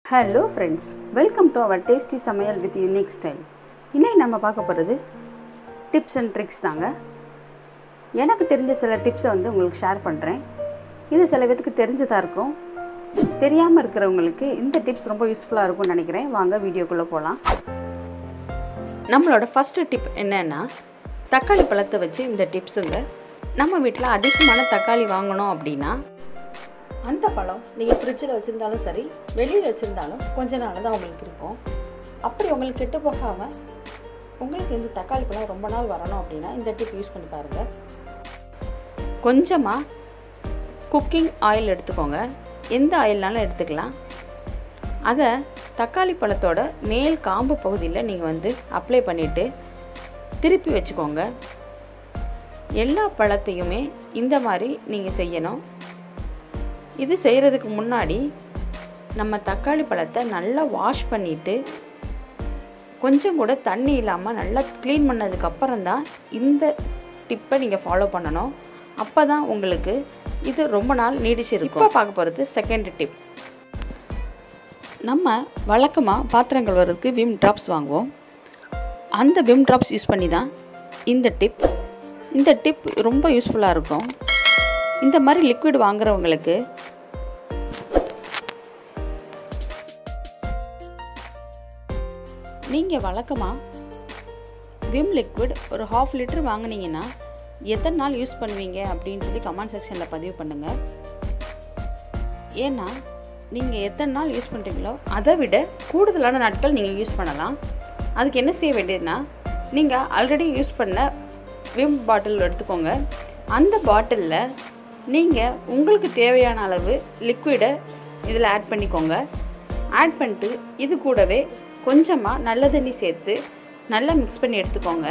hello friends welcome to our tasty சமையல் with unique style இன்னைக்கு நம்ம பார்க்க போகிறது டிப்ஸ் அண்ட் ட்ரிக்ஸ் தாங்க எனக்கு தெரிஞ்ச சில டிப்ஸை வந்து உங்களுக்கு ஷேர் பண்ணுறேன் இது சில பேத்துக்கு தெரிஞ்சதாக இருக்கும் தெரியாமல் இருக்கிறவங்களுக்கு இந்த டிப்ஸ் ரொம்ப யூஸ்ஃபுல்லாக இருக்கும்னு நினைக்கிறேன் வாங்க வீடியோக்குள்ளே போகலாம் நம்மளோட ஃபஸ்ட்டு டிப் என்னன்னா தக்காளி பழத்தை வச்சு இந்த டிப்ஸுங்க நம்ம வீட்டில் அதிகமான தக்காளி வாங்கணும் அப்படின்னா அந்த பழம் நீங்கள் ஃப்ரிட்ஜில் வச்சுருந்தாலும் சரி வெளியில் வச்சுருந்தாலும் கொஞ்ச நாள் தான் உங்களுக்கு இருக்கும் அப்படி உங்களுக்கு கெட்டு போகாமல் உங்களுக்கு இந்த தக்காளி பழம் ரொம்ப நாள் வரணும் அப்படின்னா இந்த டிப் யூஸ் பண்ணி பாருங்கள் கொஞ்சமாக குக்கிங் ஆயில் எடுத்துக்கோங்க எந்த ஆயில்னாலும் எடுத்துக்கலாம் அதை தக்காளி பழத்தோட மேல் காம்பு பகுதியில் நீங்கள் வந்து அப்ளை பண்ணிவிட்டு திருப்பி வச்சுக்கோங்க எல்லா பழத்தையுமே இந்த மாதிரி நீங்கள் செய்யணும் இது செய்கிறதுக்கு முன்னாடி நம்ம தக்காளி பழத்தை நல்லா வாஷ் பண்ணிவிட்டு கொஞ்சம் கூட தண்ணி இல்லாமல் நல்லா க்ளீன் பண்ணதுக்கப்புறம் தான் இந்த டிப்பை நீங்கள் ஃபாலோ பண்ணணும் அப்போ தான் உங்களுக்கு இது ரொம்ப நாள் நீடிச்சிருக்கும் இப்போ பார்க்க போகிறது செகண்ட் டிப் நம்ம வழக்கமாக பாத்திரங்கள் வர்றதுக்கு விம் ட்ராப்ஸ் வாங்குவோம் அந்த விம் ட்ராப்ஸ் யூஸ் பண்ணி தான் இந்த டிப் இந்த டிப் ரொம்ப யூஸ்ஃபுல்லாக இருக்கும் இந்த மாதிரி லிக்விட் வாங்குறவங்களுக்கு நீங்கள் வழக்கமாக விம் லிக்விட் ஒரு ஹாஃப் லிட்டர் வாங்கினீங்கன்னா எத்தனை நாள் யூஸ் பண்ணுவீங்க அப்படின்னு சொல்லி கமெண்ட் செக்ஷனில் பதிவு பண்ணுங்கள் ஏன்னா நீங்கள் எத்தனை நாள் யூஸ் பண்ணுறீங்களோ அதை விட கூடுதலான நாட்கள் நீங்கள் யூஸ் பண்ணலாம் அதுக்கு என்ன செய்ய வேண்டியதுன்னா நீங்கள் ஆல்ரெடி யூஸ் பண்ண விம் பாட்டில் எடுத்துக்கோங்க அந்த பாட்டிலில் நீங்கள் உங்களுக்கு தேவையான அளவு லிக்விடை இதில் ஆட் பண்ணிக்கோங்க ஆட் பண்ணிட்டு இது கூடவே கொஞ்சமாக நல்ல தண்ணி சேர்த்து நல்லா மிக்ஸ் பண்ணி எடுத்துக்கோங்க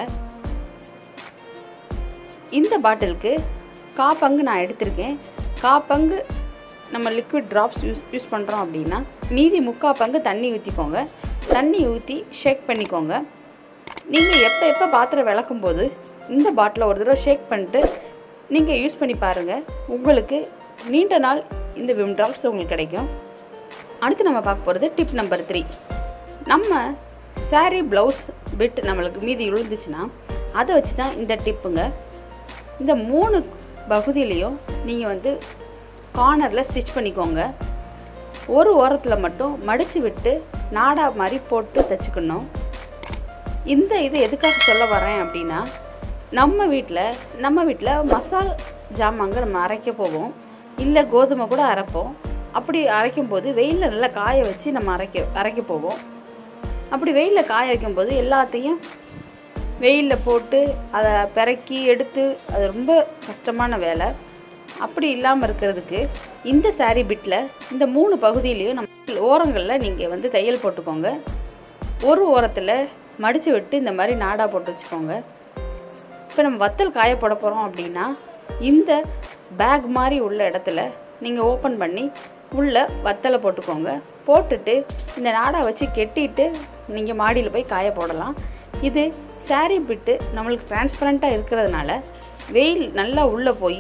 இந்த பாட்டிலுக்கு கா பங்கு நான் எடுத்திருக்கேன் கா பங்கு நம்ம லிக்விட் ட்ராப்ஸ் யூஸ் யூஸ் பண்ணுறோம் அப்படின்னா மீதி முக்கா பங்கு தண்ணி ஊற்றிக்கோங்க தண்ணி ஊற்றி ஷேக் பண்ணிக்கோங்க நீங்கள் எப்போ எப்போ பாத்திரம் விளக்கும் போது இந்த பாட்டிலை ஒரு தடவை ஷேக் பண்ணிட்டு நீங்கள் யூஸ் பண்ணி பாருங்கள் உங்களுக்கு நீண்ட நாள் இந்த விம் ட்ராப்ஸ் உங்களுக்கு கிடைக்கும் அடுத்து நம்ம பார்க்க போகிறது டிப் நம்பர் த்ரீ நம்ம சாரீ ப்ளவுஸ் பிட் நம்மளுக்கு மீதி விழுந்துச்சுன்னா அதை வச்சு தான் இந்த டிப்புங்க இந்த மூணு பகுதியிலையும் நீங்கள் வந்து கார்னரில் ஸ்டிச் பண்ணிக்கோங்க ஒரு ஓரத்தில் மட்டும் மடித்து விட்டு நாடா மாதிரி போட்டு தைச்சிக்கணும் இந்த இது எதுக்காக சொல்ல வரேன் அப்படின்னா நம்ம வீட்டில் நம்ம வீட்டில் மசால் ஜாமாங்க நம்ம அரைக்க போவோம் இல்லை கோதுமை கூட அரைப்போம் அப்படி அரைக்கும் போது வெயிலில் நல்லா காய வச்சு நம்ம அரைக்க அரைக்க போவோம் அப்படி வெயிலில் காய வைக்கும்போது எல்லாத்தையும் வெயிலில் போட்டு அதை பிறக்கி எடுத்து அது ரொம்ப கஷ்டமான வேலை அப்படி இல்லாமல் இருக்கிறதுக்கு இந்த சாரீ பிட்டில் இந்த மூணு பகுதியிலையும் நம்ம ஓரங்களில் நீங்கள் வந்து தையல் போட்டுக்கோங்க ஒரு ஓரத்தில் மடித்து விட்டு இந்த மாதிரி நாடா போட்டு வச்சுக்கோங்க இப்போ நம்ம வத்தல் காய போட போகிறோம் அப்படின்னா இந்த பேக் மாதிரி உள்ள இடத்துல நீங்கள் ஓப்பன் பண்ணி உள்ளே வத்தலை போட்டுக்கோங்க போட்டுட்டு இந்த நாடா வச்சு கெட்டிட்டு நீங்கள் மாடியில் போய் காய போடலாம் இது சாரீ பிட்டு நம்மளுக்கு டிரான்ஸ்பரண்ட்டாக இருக்கிறதுனால வெயில் நல்லா உள்ளே போய்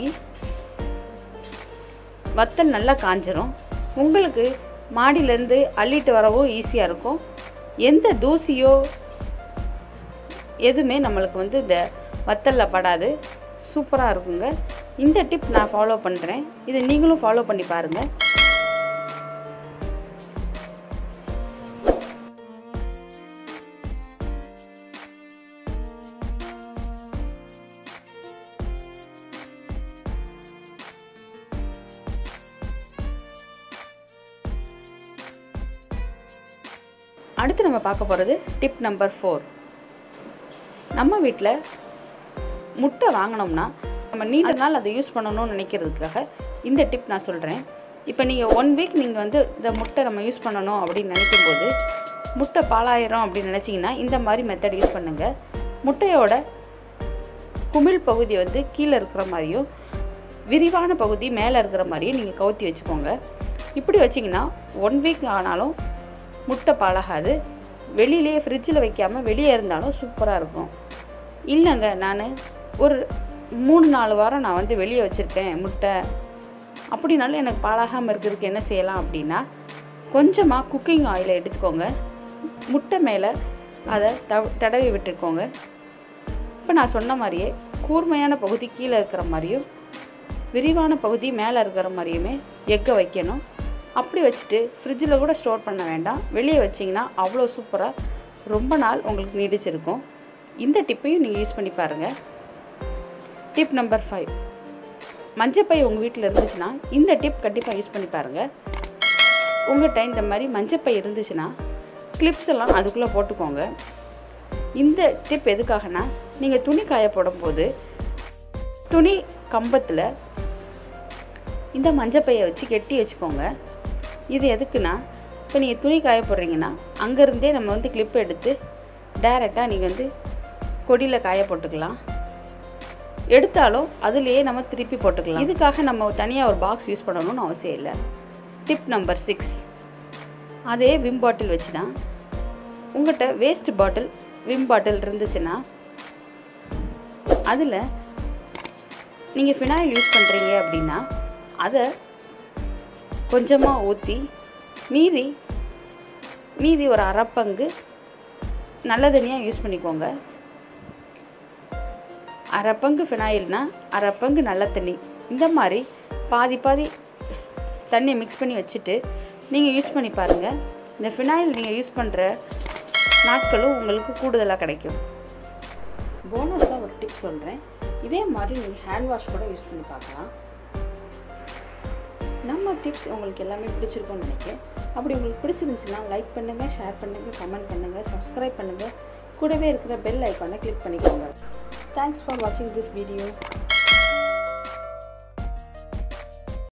வத்தல் நல்லா காஞ்சிரும் உங்களுக்கு மாடியிலேருந்து அள்ளிட்டு வரவும் ஈஸியாக இருக்கும் எந்த தூசியோ எதுவுமே நம்மளுக்கு வந்து இந்த வத்தலில் படாது சூப்பராக இருக்குங்க இந்த டிப் நான் ஃபாலோ பண்ணுறேன் இதை நீங்களும் ஃபாலோ பண்ணி பாருங்கள் அடுத்து நம்ம பார்க்க போகிறது டிப் நம்பர் ஃபோர் நம்ம வீட்டில் முட்டை வாங்கினோம்னா நம்ம நீண்ட நாள் அதை யூஸ் பண்ணணும்னு நினைக்கிறதுக்காக இந்த டிப் நான் சொல்கிறேன் இப்போ நீங்கள் ஒன் வீக் நீங்கள் வந்து இந்த முட்டை நம்ம யூஸ் பண்ணணும் அப்படின்னு நினைக்கும்போது முட்டை பாலாயிரம் அப்படின்னு நினச்சிங்கன்னா இந்த மாதிரி மெத்தட் யூஸ் பண்ணுங்கள் முட்டையோட குமிழ் பகுதி வந்து கீழே இருக்கிற மாதிரியும் விரிவான பகுதி மேலே இருக்கிற மாதிரியும் நீங்கள் கவுத்தி வச்சுக்கோங்க இப்படி வச்சிங்கன்னா ஒன் வீக் ஆனாலும் முட்டை பாலாகாது வெளியிலேயே ஃப்ரிட்ஜில் வைக்காமல் வெளியே இருந்தாலும் சூப்பராக இருக்கும் இல்லைங்க நான் ஒரு மூணு நாலு வாரம் நான் வந்து வெளியே வச்சுருக்கேன் முட்டை அப்படின்னாலும் எனக்கு பாலாகாமல் இருக்கிறதுக்கு என்ன செய்யலாம் அப்படின்னா கொஞ்சமாக குக்கிங் ஆயிலை எடுத்துக்கோங்க முட்டை மேலே அதை தவ தடவி விட்டுக்கோங்க இப்போ நான் சொன்ன மாதிரியே கூர்மையான பகுதி கீழே இருக்கிற மாதிரியும் விரிவான பகுதி மேலே இருக்கிற மாதிரியுமே எக்கை வைக்கணும் அப்படி வச்சுட்டு ஃப்ரிட்ஜில் கூட ஸ்டோர் பண்ண வேண்டாம் வெளியே வச்சிங்கன்னா அவ்வளோ சூப்பராக ரொம்ப நாள் உங்களுக்கு நீடிச்சிருக்கும் இந்த டிப்பையும் நீங்கள் யூஸ் பண்ணி பாருங்கள் டிப் நம்பர் ஃபைவ் மஞ்சப்பை உங்கள் வீட்டில் இருந்துச்சுன்னா இந்த டிப் கண்டிப்பாக யூஸ் பண்ணி பாருங்கள் உங்கள்கிட்ட இந்த மாதிரி மஞ்சப்பை இருந்துச்சுன்னா கிளிப்ஸ் எல்லாம் அதுக்குள்ளே போட்டுக்கோங்க இந்த டிப் எதுக்காகனா நீங்கள் துணி காய போடும்போது துணி கம்பத்தில் இந்த மஞ்சப்பையை வச்சு கெட்டி வச்சுக்கோங்க இது எதுக்குன்னா இப்போ நீங்கள் துணி காய போடுறீங்கன்னா அங்கேருந்தே நம்ம வந்து கிளிப் எடுத்து டைரெக்டாக நீங்கள் வந்து கொடியில் காய போட்டுக்கலாம் எடுத்தாலும் அதுலேயே நம்ம திருப்பி போட்டுக்கலாம் இதுக்காக நம்ம தனியாக ஒரு பாக்ஸ் யூஸ் பண்ணணும்னு அவசியம் இல்லை டிப் நம்பர் சிக்ஸ் அதே விம் பாட்டில் வச்சு தான் உங்கள்கிட்ட வேஸ்ட் பாட்டில் விம் பாட்டில் இருந்துச்சுன்னா அதில் நீங்கள் ஃபினாயில் யூஸ் பண்ணுறீங்க அப்படின்னா அதை கொஞ்சமாக ஊற்றி மீதி மீதி ஒரு அரை பங்கு நல்ல தண்ணியாக யூஸ் பண்ணிக்கோங்க அரை பங்கு ஃபினாயில்னா அரை பங்கு நல்ல தண்ணி இந்த மாதிரி பாதி பாதி தண்ணியை மிக்ஸ் பண்ணி வச்சுட்டு நீங்கள் யூஸ் பண்ணி பாருங்கள் இந்த ஃபினாயில் நீங்கள் யூஸ் பண்ணுற நாட்களும் உங்களுக்கு கூடுதலாக கிடைக்கும் போனஸாக ஒரு டிப் சொல்கிறேன் இதே மாதிரி நீங்கள் ஹேண்ட் வாஷ் கூட யூஸ் பண்ணி பார்க்கலாம் நம்ம டிப்ஸ் உங்களுக்கு எல்லாமே பிடிச்சிருக்கும்னு நினைக்கிறேன் அப்படி உங்களுக்கு பிடிச்சிருந்துச்சுன்னா லைக் பண்ணுங்கள் ஷேர் பண்ணுங்கள் கமெண்ட் பண்ணுங்கள் சப்ஸ்கிரைப் பண்ணுங்கள் கூடவே இருக்கிற பெல் ஐக்கானை கிளிக் பண்ணிக்கோங்க தேங்க்ஸ் ஃபார் வாட்சிங் திஸ் வீடியோ